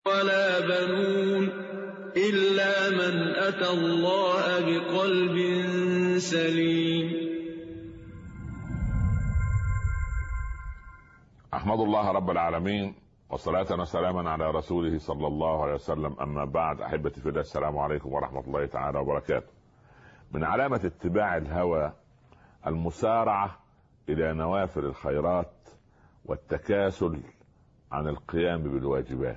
وَلَا بَنُونَ إِلَّا مَنْ أَتَى اللَّهَ بِقَلْبٍ سَلِيمٍ أحمد الله رب العالمين وصلاة وسلاما على رسوله صلى الله عليه وسلم أما بعد أحبتي في الله السلام عليكم ورحمة الله تعالى وبركاته من علامة اتباع الهوى المسارعة إلى نوافل الخيرات والتكاسل عن القيام بالواجبات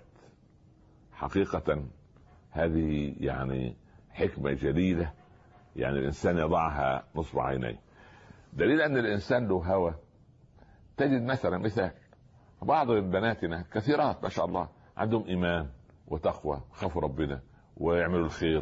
حقيقة هذه يعني حكمة جليلة يعني الإنسان يضعها نصب عينيه دليل أن الإنسان له هوى تجد مثلا مثال بعض بناتنا كثيرات ما شاء الله عندهم إيمان وتقوى خافوا ربنا ويعملوا الخير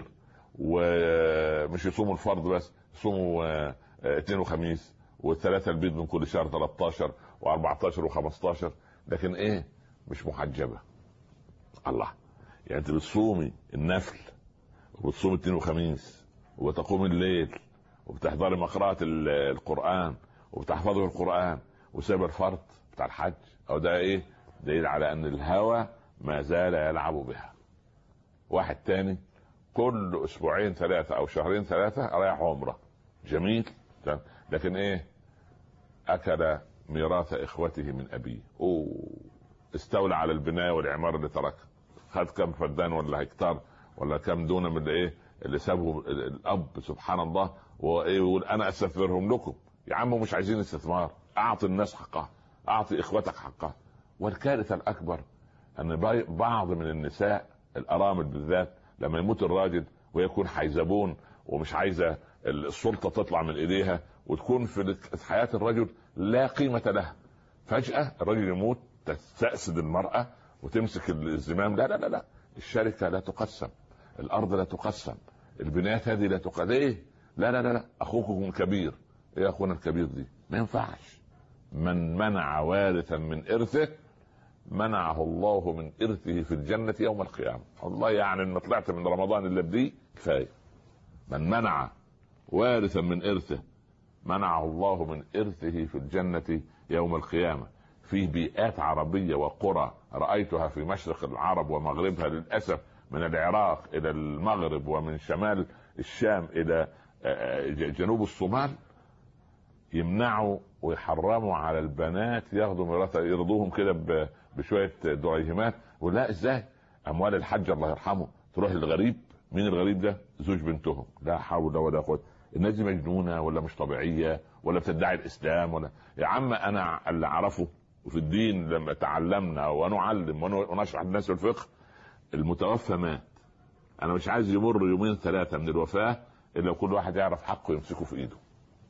ومش يصوموا الفرض بس يصوموا آه، آه، اثنين وخميس والثلاثة البيض من كل شهر 13 و14 و15 لكن ايه مش محجبة الله يعني انت بتصومي النفل وبتصومي اثنين وخميس وتقوم الليل وبتحضري مقرأة القرآن وبتحفظي القرآن وسايبه الفرض بتاع الحج او ده ايه دليل على ان الهوى ما زال يلعب بها واحد تاني كل اسبوعين ثلاثة او شهرين ثلاثة رايح عمرة جميل لكن ايه اكل ميراث اخوته من ابيه اوه استولى على البنايه والعماره اللي تركها خد كم فدان ولا هكتار ولا كم دونه من ايه اللي سابه الاب سبحان الله وايه يقول انا استثمرهم لكم يا عم مش عايزين استثمار اعطي الناس حقها اعطي اخوتك حقها والكارثه الاكبر ان بعض من النساء الارامل بالذات لما يموت الراجل ويكون حيزبون ومش عايزه السلطه تطلع من ايديها وتكون في حياه الرجل لا قيمه لها فجاه الرجل يموت تستأسد المرأة وتمسك الزمام لا لا لا لا الشركة لا تقسم الأرض لا تقسم البنايات هذه لا تقسم ليه؟ لا لا لا لا أخوكم الكبير إيه أخونا الكبير دي؟ ما ينفعش من منع وارثا من إرثه منعه الله من إرثه في الجنة يوم القيامة الله يعني إن طلعت من رمضان اللي بدي كفاية من منع وارثا من إرثه منعه الله من إرثه في الجنة يوم القيامة في بيئات عربية وقرى رأيتها في مشرق العرب ومغربها للأسف من العراق إلى المغرب ومن شمال الشام إلى آه، جنوب الصومال يمنعوا ويحرموا على البنات ياخذوا ميراث يرضوهم كده بشويه دريهمات ولا ازاي اموال الحج الله يرحمه تروح للغريب مين الغريب ده زوج بنتهم لا حول ولا قوه الناس دي مجنونه ولا مش طبيعيه ولا بتدعي الاسلام ولا يا عم انا اللي اعرفه وفي الدين لما تعلمنا ونعلم ونشرح الناس الفقه المتوفى مات انا مش عايز يمر يومين ثلاثه من الوفاه الا كل واحد يعرف حقه يمسكه في ايده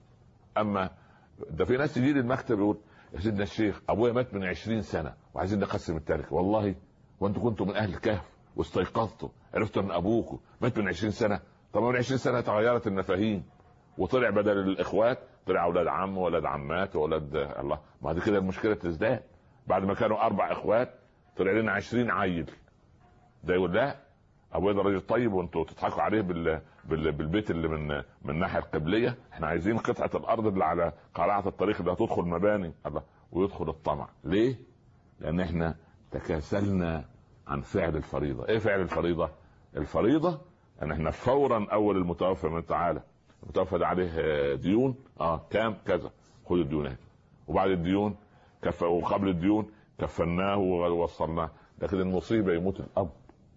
اما ده في ناس تجي لي المكتب يقول يا سيدنا الشيخ ابويا مات من عشرين سنه وعايزين نقسم التركه والله وانتم كنتوا من اهل الكهف واستيقظتوا عرفتوا ان ابوكم مات من عشرين سنه طب من عشرين سنه تغيرت المفاهيم وطلع بدل الاخوات طلع اولاد عم واولاد عمات واولاد الله ما دي كده المشكله تزداد بعد ما كانوا اربع اخوات طلع لنا عشرين عيل ده يقول لا ابويا ده راجل طيب وانتوا تضحكوا عليه بال... بال... بالبيت اللي من من الناحيه القبليه احنا عايزين قطعه الارض اللي على قارعه الطريق اللي هتدخل مباني الله ويدخل الطمع ليه؟ لان احنا تكاسلنا عن فعل الفريضه ايه فعل الفريضه؟ الفريضه ان احنا فورا اول المتوفى من تعالى المتوفى ده عليه ديون اه كام كذا خد الديون وبعد الديون كف وقبل الديون كفناه ووصلناه لكن المصيبه يموت الاب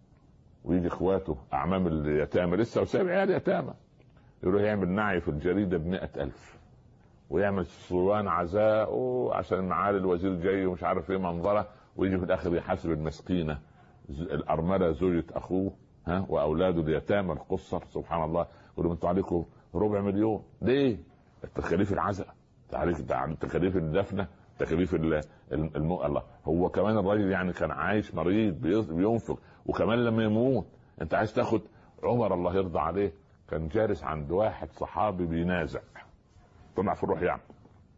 ويجي اخواته اعمام اليتامى لسه وسايب عيال يتامى يروح يعمل نعي في الجريده بمئة ألف ويعمل صوان عزاء عشان معالي الوزير جاي ومش عارف ايه منظره ويجي في الاخر يحاسب المسكينه الارمله زوجة اخوه ها واولاده اليتامى القصر سبحان الله يقولوا انتوا عليكم ربع مليون ليه؟ التكاليف العزاء تكاليف الدفنه تكاليف الم... الله هو كمان الراجل يعني كان عايش مريض بينفق وكمان لما يموت انت عايز تاخد عمر الله يرضى عليه كان جالس عند واحد صحابي بينازع طلع في الروح يعني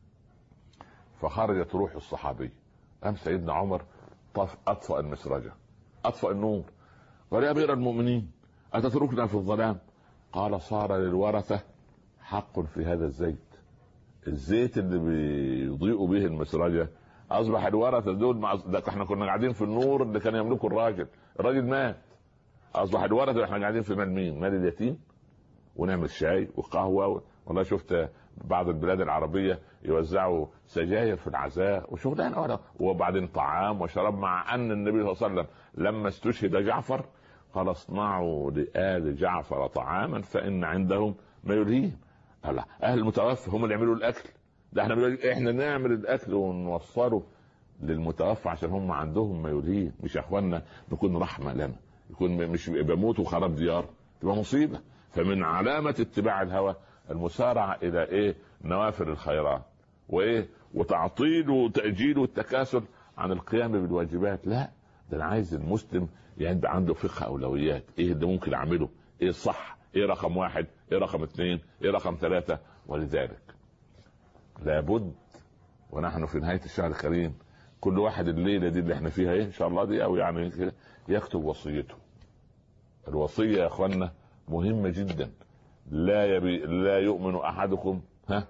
فخرجت روح الصحابي قام سيدنا عمر طف اطفأ المسرجة اطفأ النور قال يا امير المؤمنين اتتركنا في الظلام قال صار للورثة حق في هذا الزيت الزيت اللي بيضيئوا به المسرجة اصبح الورثة دول مع ده احنا كنا قاعدين في النور اللي كان يملكه الراجل الراجل مات اصبح الورثه واحنا قاعدين في مال مين؟ مال اليتيم ونعمل شاي وقهوه والله شفت بعض البلاد العربيه يوزعوا سجاير في العزاء وشغلانه وبعدين طعام وشراب مع ان النبي صلى الله عليه وسلم لما استشهد جعفر قال اصنعوا لآل جعفر طعاما فإن عندهم ما يلهيهم الله أهل المتوفى هم اللي يعملوا الأكل ده احنا احنا نعمل الأكل ونوصله للمتوفى عشان هم عندهم ما يلهيهم مش يا اخوانا نكون رحمة لنا يكون مش بموت وخراب ديار تبقى مصيبة فمن علامة اتباع الهوى المسارعة إلى إيه نوافل الخيرات وإيه وتعطيل وتأجيل والتكاسل عن القيام بالواجبات لا ده أنا عايز المسلم يعني يبقى عنده فقه أولويات إيه اللي ممكن أعمله إيه الصح إيه رقم واحد إيه رقم اثنين إيه رقم ثلاثة ولذلك لابد ونحن في نهاية الشهر الكريم كل واحد الليلة دي اللي احنا فيها ايه ان شاء الله دي او يعني يكتب وصيته الوصية يا اخوانا مهمة جدا لا يبي لا يؤمن احدكم ها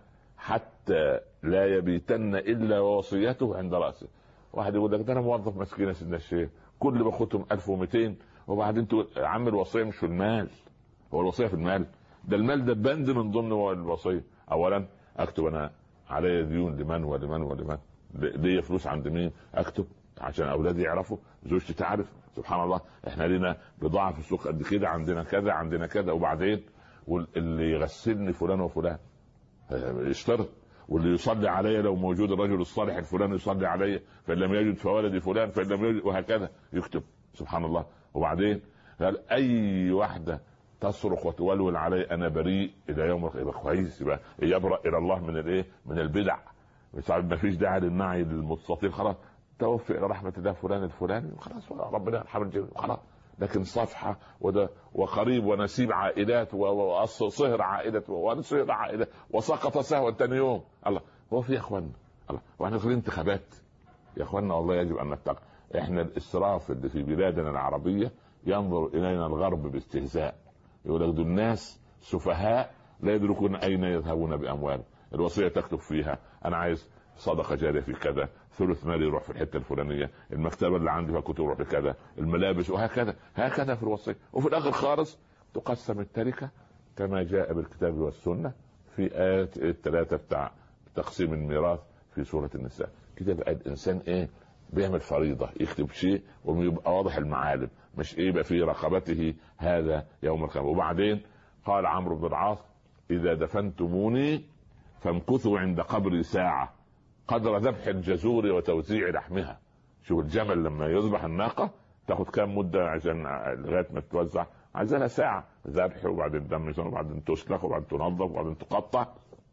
حتى لا يبيتن الا ووصيته عند راسه واحد يقول لك ده انا موظف مسكين يا سيدنا الشيخ كل باخدهم 1200 وبعدين تقول يا عم الوصيه مش في المال هو الوصيه في المال ده المال ده بند من ضمن الوصيه اولا اكتب انا علي ديون لمن ولمن ولمن ليا فلوس عند مين اكتب عشان اولادي يعرفوا زوجتي تعرف سبحان الله احنا لينا بضاعه في السوق قد كده عندنا كذا عندنا كذا وبعدين واللي يغسلني فلان وفلان يشترط واللي يصلي علي لو موجود الرجل الصالح الفلاني يصلي علي فان لم يجد فولدي فلان فان لم يجد وهكذا يكتب سبحان الله وبعدين قال اي واحده تصرخ وتولول علي انا بريء الى يوم يبقى كويس يبقى يبرا الى الله من الايه؟ من البدع ما فيش داعي للنعي للمستطيل خلاص توفي الى رحمه الله فلان الفلاني خلاص ربنا يرحم الجميع خلاص لكن صفحة وده وقريب ونسيب عائلات وصهر عائلة وصهر عائلة وسقط سهوا ثاني يوم الله هو في يا اخوانا الله واحنا في انتخابات يا اخوانا والله يجب ان نتقى احنا الاسراف اللي في بلادنا العربية ينظر الينا الغرب باستهزاء يقول لك دول الناس سفهاء لا يدركون اين يذهبون باموالهم الوصيه تكتب فيها انا عايز صدقه جاريه في كذا ثلث مالي يروح في الحته الفلانيه المكتبه اللي عندي فيها كتب يروح لكذا الملابس وهكذا هكذا في الوصيه وفي الاخر خالص تقسم التركه كما جاء بالكتاب والسنه في ايات الثلاثه بتاع تقسيم الميراث في سوره النساء كده بقى الانسان ايه بيعمل فريضه يكتب شيء ويبقى واضح المعالم مش ايه يبقى في رقبته هذا يوم القيامه وبعدين قال عمرو بن العاص اذا دفنتموني فامكثوا عند قبري ساعه قدر ذبح الجزور وتوزيع لحمها شوف الجمل لما يذبح الناقه تاخد كام مده عشان لغايه ما تتوزع عايزها ساعه ذبح وبعدين دم وبعدين تسلخ وبعدين تنظف وبعدين تقطع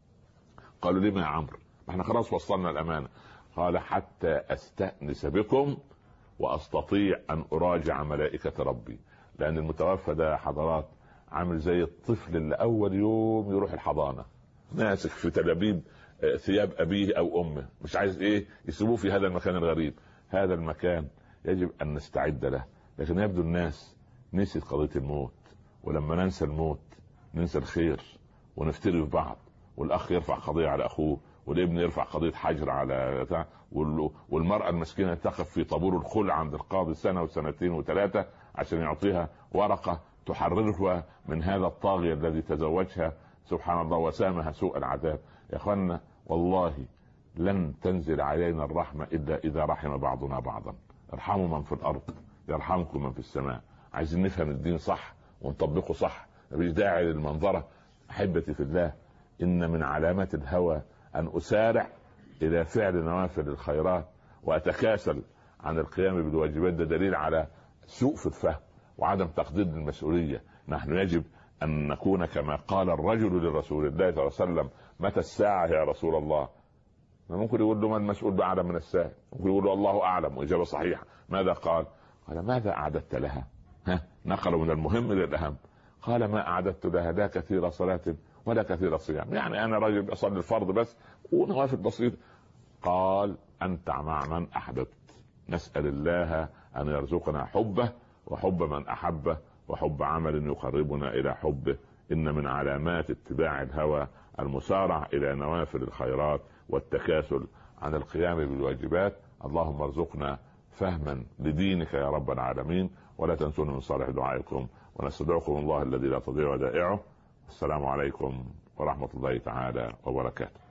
قالوا ليه ما يا عمرو ما احنا خلاص وصلنا الامانه قال حتى استانس بكم واستطيع ان اراجع ملائكه ربي لان المتوفى ده حضرات عامل زي الطفل اللي اول يوم يروح الحضانه ماسك في تلابيب ثياب ابيه او امه مش عايز ايه يسيبوه في هذا المكان الغريب هذا المكان يجب ان نستعد له لكن يبدو الناس نسيت قضيه الموت ولما ننسى الموت ننسى الخير ونفتري في بعض والاخ يرفع قضيه على اخوه والابن يرفع قضيه حجر على بتاع والمراه المسكينه تقف في طابور الخلع عند القاضي سنه وسنتين وثلاثه عشان يعطيها ورقه تحررها من هذا الطاغيه الذي تزوجها سبحان الله وسامها سوء العذاب يا اخوانا والله لن تنزل علينا الرحمه الا اذا رحم بعضنا بعضا ارحموا من في الارض يرحمكم من في السماء عايزين نفهم الدين صح ونطبقه صح مفيش داعي للمنظره احبتي في الله ان من علامات الهوى ان اسارع الى فعل نوافل الخيرات واتكاسل عن القيام بالواجبات ده دليل على سوء في الفهم وعدم تقدير المسؤوليه نحن يجب ان نكون كما قال الرجل لرسول الله صلى الله عليه وسلم متى الساعه يا رسول الله ممكن يقول له ما المسؤول باعلم من السائل ممكن يقول له الله اعلم واجابه صحيحه ماذا قال قال ماذا اعددت لها ها نقلوا من المهم للاهم قال ما اعددت لها لا كثير صلاه ولا كثير صيام يعني انا رجل اصلي الفرض بس ونوافل بسيط قال انت مع من احببت نسال الله ان يرزقنا حبه وحب من احبه وحب عمل يقربنا الى حبه ان من علامات اتباع الهوى المسارع الى نوافل الخيرات والتكاسل عن القيام بالواجبات اللهم ارزقنا فهما لدينك يا رب العالمين ولا تنسونا من صالح دعائكم ونستدعكم الله الذي لا تضيع ودائعه السلام عليكم ورحمه الله تعالى وبركاته